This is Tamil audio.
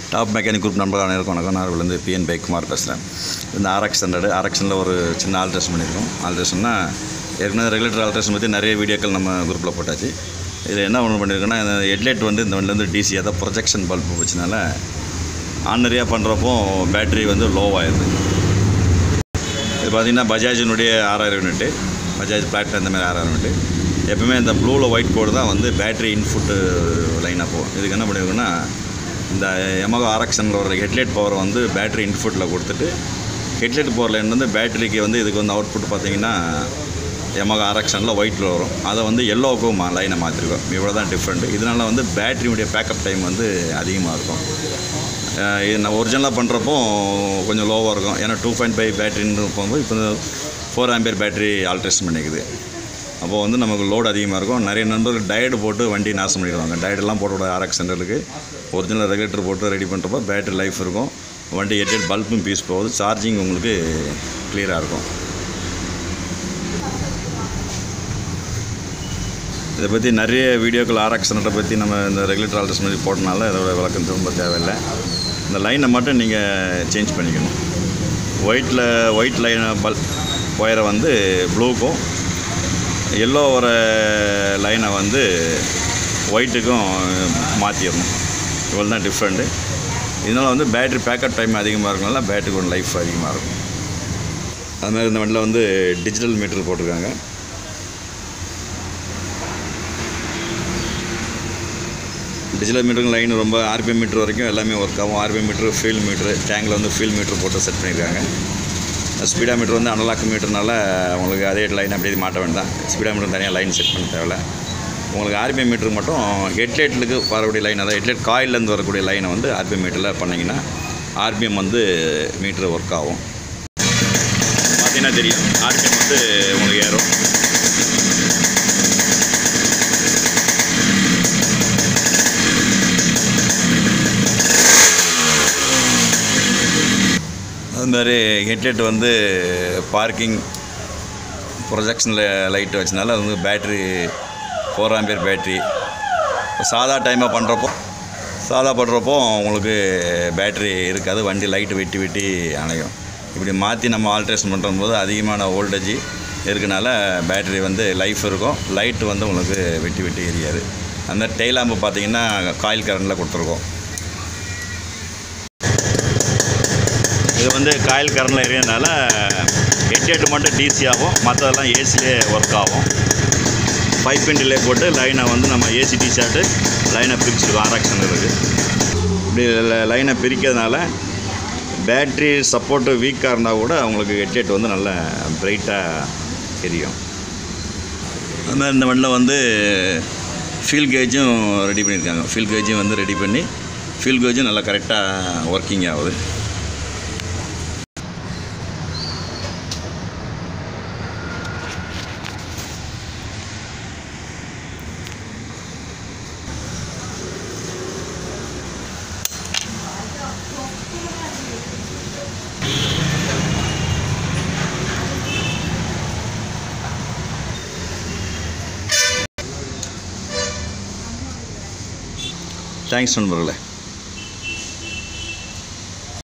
டாப் மெக்கானிக் குரூப் நண்பர்கள் அனைவருக்கும் வணக்கம் நான் அவர்லேருந்து பிஎன் பைக் குமார் பேசுகிறேன் இந்த ஆர்எக்ஸ் ஹண்ட்ரடு ஆர்எக்ஷனில் ஒரு சின்ன ஆல்ட்ரேஷன் பண்ணியிருக்கோம் ஆல்ட்ரேஷன்னா ஏற்கனவே ரெகுலேட்டர் ஆல்ட்ரேஷன் பற்றி நிறைய வீடியோக்கள் நம்ம குரூப்பில் போட்டாச்சு இதில் என்ன ஒன்று பண்ணியிருக்கோன்னா இந்த ஹெட்லைட் வந்து இந்த வண்டிலேருந்து டிசி அதாவது ப்ரொஜெக்ஷன் பல்பு வச்சனால ஆர்டினரியாக பண்ணுறப்போ பேட்டரி வந்து லோவாகிடுது இது பார்த்திங்கன்னா பஜாஜினுடைய ஆறாயிரம் யூனிட்டு பஜாஜ் பிளாட்டினம் இந்த மாதிரி ஆறாயிரம் யூனிட்டு எப்பவுமே இந்த ப்ளூவில் ஒயிட் கோடு தான் வந்து பேட்டரி இன்ஃபுட்டு லைனாக போகும் இதுக்கு என்ன பண்ணியிருக்கோன்னா இந்த எமகோ ஆர்எக்ஷனில் ஒரு ஹெட்லைட் பவர் வந்து பேட்டரி இன்ஃபுட்டில் கொடுத்துட்டு ஹெட்லைட் பவர் லைன் வந்து பேட்டரிக்கு வந்து இதுக்கு வந்து அவுட்புட் பார்த்தீங்கன்னா எமகோ ஆர்எக்ஷனில் ஒயிட்டில் வரும் அதை வந்து எல்லோவுக்கும் மா லைனை மாற்றிருக்கோம் இவ்வளோ தான் டிஃப்ரெண்ட்டு இதனால வந்து பேட்டரியுடைய பேக்கப் டைம் வந்து அதிகமாக இருக்கும் அஹ் இது நான் ஒரிஜினலாக பண்ணுறப்போ கொஞ்சம் லோவாக இருக்கும் ஏன்னா டூ பாயிண்ட் ஃபைவ் பேட்டரின்னு போகும்போது இப்போ ஃபோர் ஆம்பியர் பேட்டரி ஆல்ட்ரேஷன் பண்ணிக்குது அப்போது வந்து நமக்கு லோடு அதிகமாக இருக்கும் நிறைய நண்பர்கள் டயர்டு போட்டு வண்டி நாசம் பண்ணிடுவாங்க டயர்டெல்லாம் போட்டோட ஆர்எக்ஸ் ஹண்ட்ரடுக்கு ஒரிஜினல் ரெகுலேட்டர் போட்டு ரெடி பண்ணுறப்போ பேட்டரி லைஃப் இருக்கும் வண்டி எட்டு பல்பும் பீஸ் போகுது சார்ஜிங் உங்களுக்கு கிளியராக இருக்கும் இதை பற்றி நிறைய வீடியோக்கள் ஆர்எக்ஸ் ஹண்ட்ரடை பற்றி நம்ம இந்த ரெகுலேட்டர் ஆல்ட்ரேஷன் பண்ணி போட்டனால இதோட விளக்கம் திரும்ப தேவையில்லை இந்த லைனை மட்டும் நீங்கள் சேஞ்ச் பண்ணிக்கணும் ஒயிட்டில் ஒயிட் லைன் பல் ஒயரை வந்து ப்ளூக்கும் எல்லோ வர லைனை வந்து ஒயிட்டுக்கும் மாற்றிடணும் இவ்வளோ தான் டிஃப்ரெண்ட்டு இதனால் வந்து பேட்ரி பேக்கப் டைம் அதிகமாக இருக்கனால பேட்டரி கொஞ்சம் லைஃப் அதிகமாக இருக்கும் அது மாதிரி இந்த வண்டியில் வந்து டிஜிட்டல் மீட்டர் போட்டிருக்காங்க டிஜிட்டல் மீட்டருக்கு லைன் ரொம்ப ஆர்பிஎம் மீட்டர் வரைக்கும் எல்லாமே ஒர்க் ஆகும் ஆர்பிஎம் மீட்ரு ஃபீல் மீட்ரு டேங்கில் வந்து ஃபீல் மீட்ரு போட்டு செட் பண்ணியிருக்காங்க ஸ்பீடா மீட்டர் வந்து அனலாக் மீட்டர்னால உங்களுக்கு அதே லைன் அப்படியே மாட்ட வேண்டாம் ஸ்பீடா மீட்டர் தனியாக லைன் செட் பண்ண தேவையில்ல உங்களுக்கு ஆர்பிஎம் மீட்டருக்கு மட்டும் ஹெட்லைட்டுக்கு வரக்கூடிய லைன் அதாவது ஹெட்லைட் காயிலேருந்து வரக்கூடிய லைனை வந்து ஆர்பிஎம் மீட்டரில் பண்ணிங்கன்னா ஆர்பிஎம் வந்து மீட்ரு ஒர்க் ஆகும் பார்த்தீங்கன்னா தெரியும் ஆர்பிஎம் வந்து உங்களுக்கு ஏறும் அது மாதிரி ஹெட்லைட் வந்து பார்க்கிங் ப்ரொஜெக்ஷனில் லைட் வச்சனால அது வந்து பேட்ரி ஃபோர் ஆம்பியர் பேட்ரி சாதா டைமாக பண்ணுறப்போ சாதா பண்ணுறப்போ உங்களுக்கு பேட்ரி இருக்காது வண்டி லைட்டு வெட்டி வெட்டி அணையும் இப்படி மாற்றி நம்ம ஆல்ட்ரேஷன் பண்ணுறம்போது அதிகமான வோல்டேஜ் இருக்கனால பேட்ரி வந்து லைஃப் இருக்கும் லைட்டு வந்து உங்களுக்கு வெட்டி வெட்டி எரியாது அந்த டெய்லாம்பு பார்த்தீங்கன்னா காயில் கரண்டில் கொடுத்துருக்கோம் இது வந்து காயில் கரண்டில் எரியனால ஹெட்லைட் மட்டும் டிசி ஆகும் மற்றதெல்லாம் ஏசிலே ஒர்க் ஆகும் ஃபைவ் பின் டிலே போட்டு லைனை வந்து நம்ம ஏசி டிஷர்ட்டு லைனை பிரிச்சுருக்கோம் ஆராக்ஷன் இருக்குது இப்படி லைனை பிரிக்கிறதுனால பேட்ரி சப்போர்ட்டு வீக்காக இருந்தால் கூட அவங்களுக்கு ஹெட்லைட் வந்து நல்லா பிரைட்டாக எரியும் அது மாதிரி இந்த வண்டியில் வந்து ஃபீல் கேஜும் ரெடி பண்ணியிருக்காங்க ஃபீல் கேஜும் வந்து ரெடி பண்ணி ஃபீல் கேஜும் நல்லா கரெக்டாக ஒர்க்கிங் ஆகுது தேங்க்ஸ் நண்பர்களே